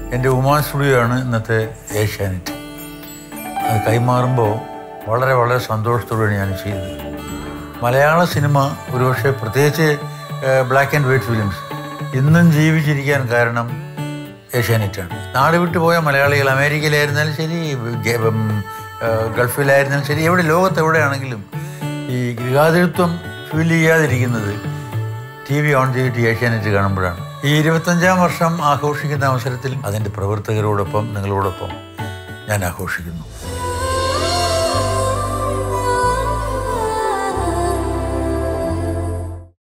എൻ്റെ ഉമാ സ്റ്റുഡിയോ ആണ് ഇന്നത്തെ ഏഷ്യാനെറ്റ് അത് കൈമാറുമ്പോൾ വളരെ വളരെ സന്തോഷത്തോടെയാണ് ഞാൻ ചെയ്തത് മലയാള സിനിമ ഒരുപക്ഷെ പ്രത്യേകിച്ച് ബ്ലാക്ക് ആൻഡ് വൈറ്റ് ഫിലിംസ് ഇന്നും ജീവിച്ചിരിക്കാൻ കാരണം ഏഷ്യാനെറ്റാണ് നാട് വിട്ടു പോയ മലയാളികൾ അമേരിക്കയിലായിരുന്നാലും ശരി ഗ- ഉം, ആ, ഗൾഫിലായിരുന്നാലും ശരി എവിടെ ലോകത്ത് എവിടെയാണെങ്കിലും ഈ ഗൃഹാതിരത്വം ഫീൽ ചെയ്യാതിരിക്കുന്നത് ടി വി ഓൺ ചെയ്തിട്ട് ഏഷ്യാനെറ്റ് കാണുമ്പോഴാണ് ഈ ഇരുപത്തഞ്ചാം വർഷം ആഘോഷിക്കുന്ന അവസരത്തിൽ അതിൻ്റെ പ്രവർത്തകരോടൊപ്പം നിങ്ങളോടൊപ്പം ഞാൻ ആഘോഷിക്കുന്നു